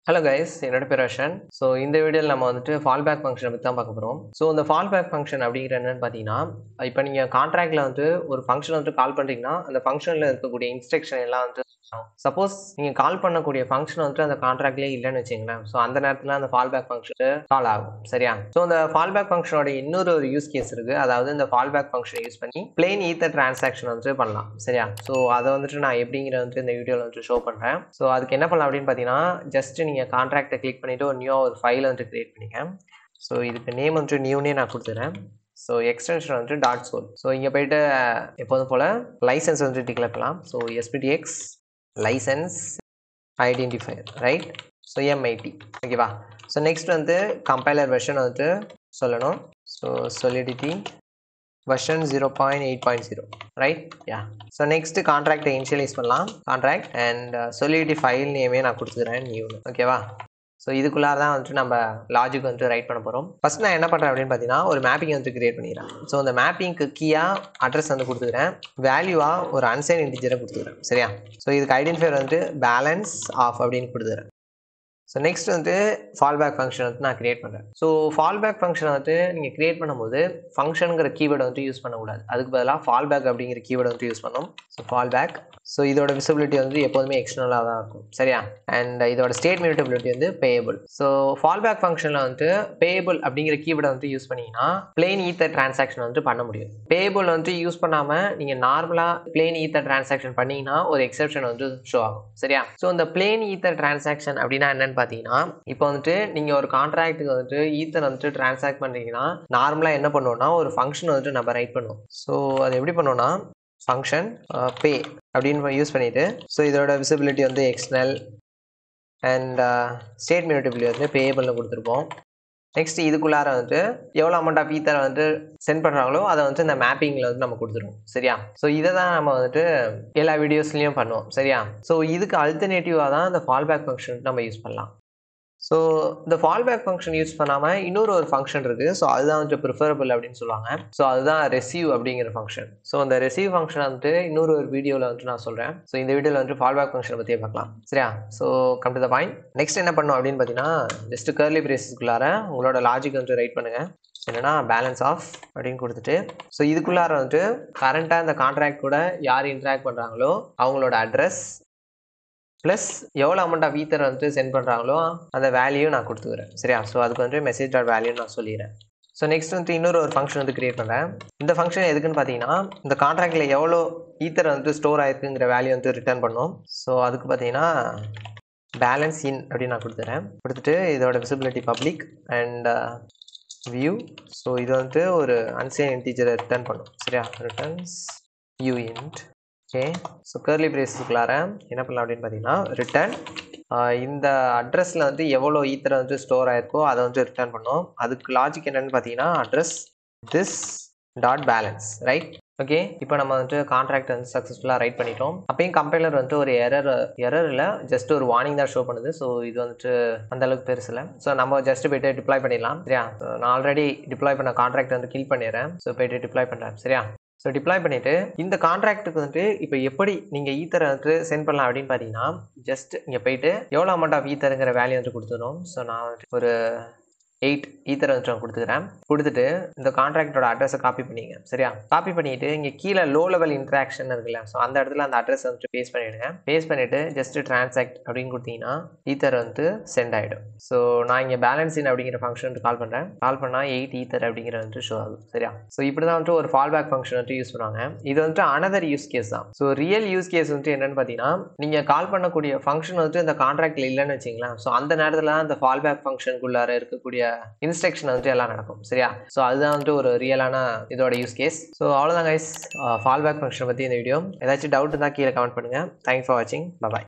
hello guys என்னோட பேர் Roshan so இந்த வீடியோவில் நம்ம வந்துட்டு ஃபால் பேக் ஃபங்க்ஷனை பற்றி தான் பார்க்க போகிறோம் ஸோ இந்த ஃபால் பேக் ஃபங்க்ஷன் அப்படிங்கிற என்னன்னு பார்த்தீங்கன்னா இப்போ நீங்கள் கான்ட்ராக்டில் வந்து ஒரு ஃபங்க்ஷன் வந்து கால் பண்ணுறீங்கன்னா அந்த ஃபங்க்ஷனில் இருக்கக்கூடிய இன்ஸ்ட்ரக்ஷன் எல்லாம் வந்து சப்போஸ் நீங்கள் கால் பண்ணக்கூடிய ஃபங்க்ஷன் வந்துட்டு அந்த கான்ட்ராக்ட்லேயே இல்லைன்னு வச்சுங்களேன் ஸோ அந்த நேரத்தில் அந்த ஃபால் பேக் ஃபங்க்ஷன் கால் ஆகும் சரியா ஸோ இந்த ஃபால் பேக் ஃபங்க்ஷனோட இன்னொரு ஒரு யூஸ் கேஸ் இருக்குது அதாவது இந்த ஃபால் பேக் ஃபங்க்ஷனை யூஸ் பண்ணி பிளெயின் ஈத்தர் டிரான்சாக்ஷன் வந்து பண்ணலாம் சரியா ஸோ அதை வந்துட்டு நான் எப்படிங்கிற வந்து இந்த வீடியோவில் வந்து ஷோ பண்ணுறேன் ஸோ அதுக்கு என்ன பண்ணலாம் அப்படின்னு பார்த்தீங்கன்னா ஜஸ்ட் நீங்கள் கான்ட்ராக்டை கிளிக் பண்ணிவிட்டு ஒரு நியூ ஒரு ஃபைலை வந்து கிரியேட் பண்ணிங்க ஸோ இதுக்கு நேம் வந்துட்டு நியூனே நான் கொடுத்துறேன் ஸோ எக்ஸ்டென்ஷன் வந்துட்டு டாட் சோல் ஸோ இங்கே போயிட்டு எப்போதும் போல் லைசன்ஸ் வந்துட்டு டிக்ளேர் பண்ணலாம் so SPDX license identifier right so MIT ஓகேவா ஸோ நெக்ஸ்ட் வந்து கம்பைலர் வெர்ஷன் வந்துட்டு சொல்லணும் so solidity version zero point eight point zero right yeah so next கான்ட்ராக்டை இனிஷியலைஸ் பண்ணலாம் கான்ட்ராக்ட் அண்ட் solidity ஃபைல் நேமே நான் கொடுத்துக்கிறேன் நியூன்னு ஓகேவா ஸோ இதுக்குள்ளார தான் வந்துட்டு நம்ம லாஜிக் வந்துட்டு ரைட் பண்ண போகிறோம் ஃபர்ஸ்ட் நான் என்ன பண்ணுறேன் அப்படின்னு பார்த்தீங்கன்னா ஒரு மேப்பிங் வந்து கிரியேட் பண்ணிடுறேன் ஸோ அந்த மேப்பிங்க்கு கீயாக அட்ரஸ் வந்து கொடுத்துக்கிறேன் வேல்யூவாக ஒரு அன்சைன் இன்டிஜரை கொடுத்துக்கிறேன் சரியா ஸோ இதுக்கு ஐடென்டிஃபையர் வந்துட்டு பேலன்ஸ் ஆஃப் அப்படின்னு கொடுத்துக்கிறேன் ஸோ நெக்ஸ்ட் வந்து ஃபால் பேக் ஃபங்க்ஷன் வந்து நான் கிரியேட் பண்ணுறேன் ஸோ ஃபால் பேக் ஃபங்க்ஷனை வந்து நீங்கள் கிரியேட் பண்ணும்போது ஃபங்க்ஷனுங்கிற கீவேர்டை வந்து யூஸ் பண்ணக்கூடாது அதுக்கு பதிலாக ஃபால் பேக் அப்படிங்கிற கீவேர்டை வந்து யூஸ் பண்ணணும் ஸோ ஃபால் பேக் ஸோ இதோட விசிபிலிட்டி வந்து எப்போதுமே எக்ஸ்டர்னலாக தான் இருக்கும் சரியா அண்ட் இதோட ஸ்டேட் மியூட்டபிலிட்டி வந்து பேயபிள் ஸோ ஃபால் பேக் ஃபங்க்ஷனில் வந்துட்டு பேயபிள் அப்படிங்கிற கீவேர்டை வந்து யூஸ் பண்ணிங்கன்னா பிளெயின் ஈத்தர் டிரான்சாக்ஷன் வந்து பண்ண முடியும் பேயபிள் வந்து யூஸ் பண்ணாமல் நீங்கள் நார்மலாக பிளெயின் ஈத்தர் டிரான்சாக்ஷன் பண்ணீங்கன்னா ஒரு எக்ஸப்ஷன் வந்து ஷோ ஆகும் சரியா ஸோ இந்த பிளெயின் ஈத்தர் டிரான்சாக்ஷன் அப்படின்னா என்னன்னு பார்த்தீங்கன்னா இப்போ வந்துட்டு நீங்கள் ஒரு கான்ட்ராக்ட்டுக்கு வந்துட்டு ஈத்தர் வந்துட்டு டிரான்சாக்ட் பண்ணுறீங்கன்னா நார்மலாக என்ன பண்ணுவோம்னா ஒரு ஃபங்க்ஷன் வந்துட்டு நம்ம ரைட் பண்ணுவோம் ஸோ அது எப்படி பண்ணுவோம்னா ஃபங்க்ஷன் பே அப்படின்னு யூஸ் பண்ணிட்டு ஸோ இதோட விசிபிலிட்டி வந்து எக்ஸ்டர்னல் அண்ட் ஸ்டேட் மியூட்டபிலிட்டி வந்து பேயபிள்னு கொடுத்துருப்போம் நெக்ஸ்ட் இதுக்குள்ளார வந்து எவ்வளோ அமௌண்ட் ஆஃப் ஈத்தரை வந்து சென்ட் பண்ணுறாங்களோ அதை வந்து இந்த மேப்பிங்கில் வந்து நம்ம கொடுத்துருவோம் சரியா ஸோ இதை தான் நம்ம வந்துட்டு எல்லா வீடியோஸ்லையும் பண்ணுவோம் சரியா ஸோ இதுக்கு அல்டர்னேட்டிவாக தான் இந்த ஃபால் பேக் ஃபங்க்ஷன் நம்ம யூஸ் பண்ணலாம் ஸோ இந்த ஃபால் பேக் ஃபங்க்ஷன் யூஸ் பண்ணாமல் இன்னொரு ஒரு ஃபங்க்ஷன் இருக்குது ஸோ அதுதான் வந்துட்டு ப்ரிஃபரபிள் அப்படின்னு சொல்லுவாங்க ஸோ அதுதான் ரெசீவ் அப்படிங்கிற ஃபங்க்ஷன் ஸோ அந்த ரெசீவ் ஃபங்க்ஷன் வந்துட்டு இன்னொரு ஒரு வீடியோவில் வந்துட்டு நான் சொல்கிறேன் ஸோ இந்த வீடியோவில் வந்துட்டு ஃபால் பேக் ஃபங்க்ஷனை பற்றியே பார்க்கலாம் சரியா so come to the point next என்ன பண்ணும் அப்படின்னு பார்த்தீங்கன்னா ஜஸ்ட் கர்லி பிரேசஸ்க்குள்ளார உங்களோட லாஜிக் வந்து ரைட் பண்ணுங்கள் என்னன்னா பேலன்ஸ் ஆஃப் அப்படின்னு கொடுத்துட்டு ஸோ இதுக்குள்ளார வந்துட்டு கரண்ட்டாக இந்த கான்ட்ராக்ட் கூட யார் இன்ட்ராக்ட் பண்ணுறாங்களோ அவங்களோட அட்ரஸ் ப்ளஸ் எவ்வளோ அமௌண்ட் ஆஃப் ஈத்தர் வந்துட்டு சென்ட் பண்ணுறாங்களோ அந்த வேல்யூ நான் கொடுத்துக்கிறேன் சரியா ஸோ அதுக்கு வந்து மெசேஜ் டாட் வேல்யூ நான் சொல்லிடுறேன் ஸோ நெக்ஸ்ட் வந்து இன்னொரு ஒரு ஃபங்க்ஷன் வந்து கிரியேட் பண்ணுறேன் இந்த ஃபங்க்ஷன் எதுக்குன்னு பார்த்தீங்கன்னா இந்த கான்ட்ராக்டில் எவ்வளோ ஈத்தர் வந்து ஸ்டோர் ஆயிருக்குங்கிற வேல்யூ வந்து ரிட்டர்ன் பண்ணும் ஸோ அதுக்கு பார்த்தீங்கன்னா பேலன்ஸ் இன் அப்படின்னு நான் கொடுத்துறேன் கொடுத்துட்டு இதோட visibility public and view so இது வந்து ஒரு அன்சேன் இன்டீஜரை ரிட்டர்ன் பண்ணும் சரியா returns u int okay so curly பிரேசஸ்க்குள்ளார என்ன பண்ணலாம் அப்படின்னு பார்த்தீங்கன்னா ரிட்டர்ன் இந்த அட்ரஸில் வந்து எவ்வளோ ஈத்தரை வந்து ஸ்டோர் ஆயிருக்கோ அதை வந்து ரிட்டர்ன் பண்ணோம் அதுக்கு லாஜிக் என்னன்னு பார்த்தீங்கன்னா address this dot balance right okay இப்போ நம்ம வந்துட்டு கான்ட்ராக்ட் வந்து சக்ஸஸ்ஃபுல்லாக ரைட் பண்ணிட்டோம் அப்பயும் கம்பைலர் வந்துட்டு ஒரு எரர் எரர் இல்லை ஜஸ்ட் ஒரு வார்னிங் தான் ஷோ பண்ணுது ஸோ இது வந்துட்டு அந்த அளவுக்கு பெருசு இல்லை ஸோ நம்ம ஜஸ்ட் போயிட்டு டிப்ளாய் பண்ணிடலாம் சரியா So, நான் ஆல்ரெடி டிப்ளாய் பண்ண கான்ட்ராக்ட் வந்து கில் பண்ணிடுறேன் ஸோ போயிட்டு டிப்ளாய் பண்ணுறேன் சரியா ஸோ டிப்ளாய் பண்ணிவிட்டு இந்த கான்ட்ராக்ட்டுக்கு வந்துட்டு இப்போ எப்படி நீங்கள் ஈத்தரை வந்து சென்ட் பண்ணலாம் அப்படின்னு பார்த்தீங்கன்னா ஜஸ்ட் இங்கே போயிட்டு எவ்வளோ அமௌண்ட் ஆஃப் ஈத்தருங்கிற வேல்யூ வந்து கொடுத்துரும் ஸோ நான் வந்துட்டு ஒரு எயிட் ஈத்தர் வந்து நான் கொடுத்துக்கிறேன் கொடுத்துட்டு இந்த கான்ட்ராக்டோட அட்ரஸை காப்பி பண்ணிங்க சரியா காப்பி பண்ணிட்டு இங்கே கீழே லோ லெவல் இன்ட்ராக்ஷன் இருக்குல்ல ஸோ அந்த இடத்துல அந்த அட்ரஸ் வந்துட்டு பேஸ் பண்ணிவிடுங்க பேஸ் பண்ணிவிட்டு ஜஸ்ட் டிரான்சாக்ட் அப்படின்னு கொடுத்தீங்கன்னா ஈத்தர் வந்து சென்ட் ஆகிடும் ஸோ நான் இங்கே பேலன்ஸ் இன் அப்படிங்கிற ஃபங்க்ஷன் கால் பண்ணுறேன் கால் பண்ணால் எயிட் ஈத்தர் அப்படிங்கிற வந்துட்டு ஷோ ஆகும் சரியா ஸோ இப்படி தான் வந்துட்டு ஒரு ஃபால் பேக் ஃபங்க்ஷன் வந்துட்டு யூஸ் பண்ணுவாங்க இது வந்துட்டு அனதர் யூஸ் கேஸ் தான் ஸோ ரியல் யூஸ் கேஸ் வந்துட்டு என்னன்னு பார்த்தீங்கன்னா நீங்கள் கால் பண்ணக்கூடிய ஃபங்க்ஷன் வந்துட்டு இந்த கான்ட்ராக்டில் இல்லைன்னு வச்சிங்களேன் ஸோ அந்த நேரத்தில் அந்த ஃபால் பேக் ஃபங்க்ஷனுக்குள்ளார இருக்கக்கூடிய இன்ஸ்ட்ரக்ஷன் வந்துட்டு எல்லாம் நடக்கும் சரியா ஸோ அதுதான் வந்துட்டு ஒரு ரியலான இதோட யூஸ் கேஸ் ஸோ அவ்வளோதான் கைஸ் ஃபால் பேக் ஃபங்க்ஷனை பற்றி இந்த வீடியோ ஏதாச்சும் டவுட் இருந்தால் கீழே கமெண்ட் பண்ணுங்கள் தேங்க்ஸ் ஃபார் வாட்சிங் பாய்